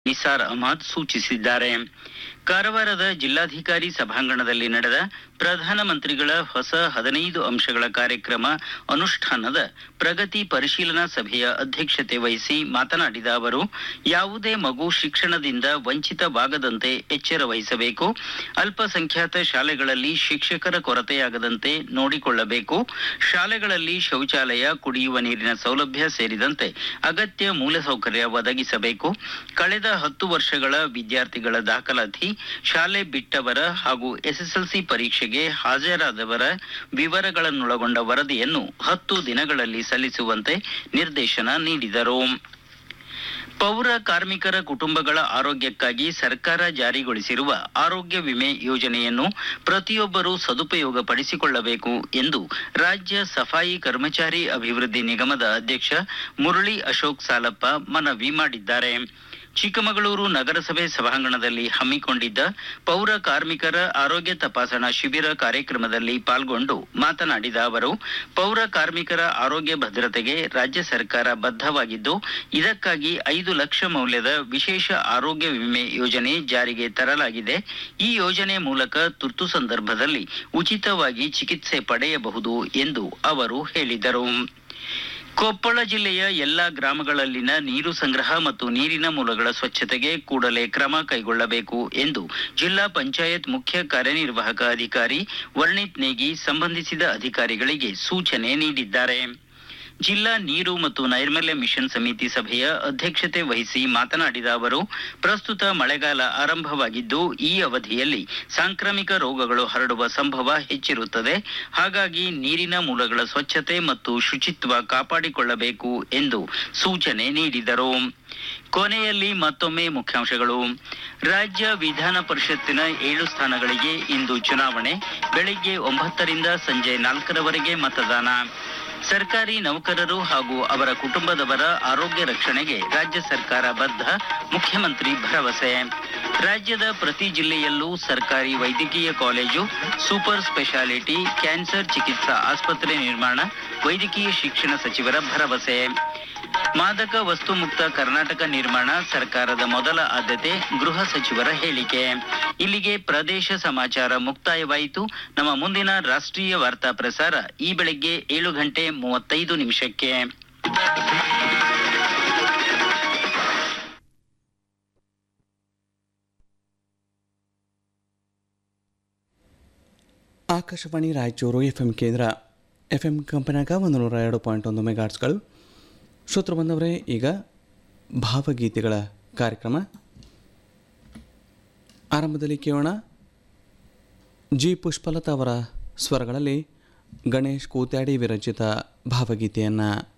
ನಿಸಾರ್ ಅಹಮದ್ ಸೂಚಿಸಿದ್ದಾರೆ ಕಾರವಾರದ ಜಿಲ್ಲಾಧಿಕಾರಿ ಸಭಾಂಗಣದಲ್ಲಿ ನಡೆದ ಪ್ರಧಾನಮಂತ್ರಿಗಳ ಹೊಸ ಹದಿನೈದು ಅಂಶಗಳ ಕಾರ್ಯಕ್ರಮ ಅನುಷ್ಠಾನದ ಪ್ರಗತಿ ಪರಿಶೀಲನಾ ಸಭೆಯ ಅಧ್ಯಕ್ಷತೆ ವಹಿಸಿ ಮಾತನಾಡಿದ ಅವರು ಯಾವುದೇ ಮಗು ಶಿಕ್ಷಣದಿಂದ ವಂಚಿತವಾಗದಂತೆ ಎಚ್ಚರ ವಹಿಸಬೇಕು ಅಲ್ಪಸಂಖ್ಯಾತ ಶಾಲೆಗಳಲ್ಲಿ ಶಿಕ್ಷಕರ ಕೊರತೆಯಾಗದಂತೆ ನೋಡಿಕೊಳ್ಳಬೇಕು ಶಾಲೆಗಳಲ್ಲಿ ಶೌಚಾಲಯ ಕುಡಿಯುವ ನೀರಿನ ಸೌಲಭ್ಯ ಸೇರಿದಂತೆ ಅಗತ್ಯ ಮೂಲಸೌಕರ್ಯ ಒದಗಿಸಬೇಕು ಕಳೆದ ಹತ್ತು ವರ್ಷಗಳ ವಿದ್ಯಾರ್ಥಿಗಳ ದಾಖಲಾತಿ ಶಾಲೆ ಬಿಟ್ಟವರ ಹಾಗೂ ಎಸ್ಎಸ್ಎಲ್ಸಿ ಪರೀಕ್ಷೆಗೆ ಹಾಜರಾದವರ ವಿವರಗಳನ್ನೊಳಗೊಂಡ ವರದಿಯನ್ನು ಹತ್ತು ದಿನಗಳಲ್ಲಿ ಸಲ್ಲಿಸುವಂತೆ ನಿರ್ದೇಶನ ನೀಡಿದರು ಪೌರ ಕಾರ್ಮಿಕರ ಕುಟುಂಬಗಳ ಆರೋಗ್ಯಕ್ಕಾಗಿ ಸರ್ಕಾರ ಜಾರಿಗೊಳಿಸಿರುವ ಆರೋಗ್ಯ ವಿಮೆ ಯೋಜನೆಯನ್ನು ಪ್ರತಿಯೊಬ್ಬರೂ ಸದುಪಯೋಗ ಪಡಿಸಿಕೊಳ್ಳಬೇಕು ಎಂದು ರಾಜ್ಯ ಸಫಾಯಿ ಕರ್ಮಚಾರಿ ಅಭಿವೃದ್ಧಿ ನಿಗಮದ ಅಧ್ಯಕ್ಷ ಮುರಳಿ ಅಶೋಕ್ ಸಾಲಪ್ಪ ಮನವಿ ಮಾಡಿದ್ದಾರೆ ಚಿಕ್ಕಮಗಳೂರು ನಗರಸಭೆ ಸಭಾಂಗಣದಲ್ಲಿ ಹಮ್ಮಿಕೊಂಡಿದ್ದ ಪೌರ ಕಾರ್ಮಿಕರ ಆರೋಗ್ಯ ತಪಾಸಣಾ ಶಿಬಿರ ಕಾರ್ಯಕ್ರಮದಲ್ಲಿ ಪಾಲ್ಗೊಂಡು ಮಾತನಾಡಿದ ಅವರು ಪೌರ ಕಾರ್ಮಿಕರ ಆರೋಗ್ಯ ಭದ್ರತೆಗೆ ರಾಜ್ಯ ಸರ್ಕಾರ ಬದ್ಧವಾಗಿದ್ದು ಇದಕ್ಕಾಗಿ ಐದು ಲಕ್ಷ ಮೌಲ್ಯದ ವಿಶೇಷ ಆರೋಗ್ಯ ವಿಮೆ ಯೋಜನೆ ಜಾರಿಗೆ ತರಲಾಗಿದೆ ಈ ಯೋಜನೆ ಮೂಲಕ ತುರ್ತು ಸಂದರ್ಭದಲ್ಲಿ ಉಚಿತವಾಗಿ ಚಿಕಿತ್ಸೆ ಪಡೆಯಬಹುದು ಎಂದು ಅವರು ಹೇಳಿದರು ಕೊಪ್ಪಳ ಜಿಲ್ಲೆಯ ಎಲ್ಲಾ ಗ್ರಾಮಗಳಲ್ಲಿನ ನೀರು ಸಂಗ್ರಹ ಮತ್ತು ನೀರಿನ ಮೂಲಗಳ ಸ್ವಚ್ಛತೆಗೆ ಕೂಡಲೇ ಕ್ರಮ ಕೈಗೊಳ್ಳಬೇಕು ಎಂದು ಜಿಲ್ಲಾ ಪಂಚಾಯತ್ ಮುಖ್ಯ ಕಾರ್ಯನಿರ್ವಾಹಕ ಅಧಿಕಾರಿ ವರ್ಣಿತ್ ನೇಗಿ ಸಂಬಂಧಿಸಿದ ಅಧಿಕಾರಿಗಳಿಗೆ ಸೂಚನೆ ನೀಡಿದ್ದಾರೆ ಜಿಲ್ಲಾ ನೀರು ಮತ್ತು ನೈರ್ಮಲ್ಯ ಮಿಷನ್ ಸಮಿತಿ ಸಭೆಯ ಅಧ್ಯಕ್ಷತೆ ವಹಿಸಿ ಮಾತನಾಡಿದ ಅವರು ಪ್ರಸ್ತುತ ಮಳೆಗಾಲ ಆರಂಭವಾಗಿದ್ದು ಈ ಅವಧಿಯಲ್ಲಿ ಸಾಂಕ್ರಾಮಿಕ ರೋಗಗಳು ಹರಡುವ ಸಂಭವ ಹೆಚ್ಚಿರುತ್ತದೆ ಹಾಗಾಗಿ ನೀರಿನ ಮೂಲಗಳ ಸ್ವಚ್ಛತೆ ಮತ್ತು ಶುಚಿತ್ವ ಕಾಪಾಡಿಕೊಳ್ಳಬೇಕು ಎಂದು ಸೂಚನೆ ನೀಡಿದರು ಕೊನೆಯಲ್ಲಿ ಮತ್ತೊಮ್ಮೆ ಮುಖ್ಯಾಂಶಗಳು ರಾಜ್ಯ ವಿಧಾನ ಪರಿಷತ್ತಿನ ಏಳು ಸ್ಥಾನಗಳಿಗೆ ಇಂದು ಚುನಾವಣೆ ಬೆಳಿಗ್ಗೆ ಒಂಬತ್ತರಿಂದ ಸಂಜೆ ನಾಲ್ಕರವರೆಗೆ ಮತದಾನ ಸರ್ಕಾರಿ ನೌಕರರು ಹಾಗೂ ಅವರ ಕುಟುಂಬದವರ ಆರೋಗ್ಯ ರಕ್ಷಣೆಗೆ ರಾಜ್ಯ ಸರ್ಕಾರ ಬದ್ಧ ಮುಖ್ಯಮಂತ್ರಿ ಭರವಸೆ ರಾಜ್ಯದ ಪ್ರತಿ ಜಿಲ್ಲೆಯಲ್ಲೂ ಸರ್ಕಾರಿ ವೈದ್ಯಕೀಯ ಕಾಲೇಜು ಸೂಪರ್ ಸ್ಪೆಷಾಲಿಟಿ ಕ್ಯಾನ್ಸರ್ ಚಿಕಿತ್ಸಾ ಆಸ್ಪತ್ರೆ ನಿರ್ಮಾಣ ವೈದ್ಯಕೀಯ ಶಿಕ್ಷಣ ಸಚಿವರ ಭರವಸೆ ಮಾದಕ ವಸ್ತು ಮುಕ್ತ ಕರ್ನಾಟಕ ನಿರ್ಮಾಣ ಸರ್ಕಾರದ ಮೊದಲ ಆದ್ಯತೆ ಗೃಹ ಸಚಿವರ ಹೇಳಿಕೆ ಇಲ್ಲಿಗೆ ಪ್ರದೇಶ ಸಮಾಚಾರ ಮುಕ್ತಾಯವಾಯಿತು ನಮ್ಮ ಮುಂದಿನ ರಾಷ್ಟ್ರೀಯ ವಾರ್ತಾ ಪ್ರಸಾರ ಈ ಬೆಳಗ್ಗೆ ಏಳು ಗಂಟೆ ಮೂವತ್ತೈದು ನಿಮಿಷಕ್ಕೆ ಆಕಾಶವಾಣಿ ರಾಯಚೂರು ಎಫ್ ಎಂ ಕೇಂದ್ರ ಎಫ್ ಎಂ ಕಂಪನ್ಯಾಗ ಒಂದು ನೂರ ಎರಡು ಪಾಯಿಂಟ್ ಒಂದು ಮೆಗಾಟ್ಸ್ಗಳು ಶ್ರೋತೃ ಬಂದವರೇ ಈಗ ಭಾವಗೀತೆಗಳ ಕಾರ್ಯಕ್ರಮ ಆರಂಭದಲ್ಲಿ ಕೇಳೋಣ ಜಿ ಪುಷ್ಪಲತಾ ಅವರ ಸ್ವರಗಳಲ್ಲಿ ಗಣೇಶ್ ಕೂತ್ಯಾಡಿ ವಿರಚಿತ ಭಾವಗೀತೆಯನ್ನು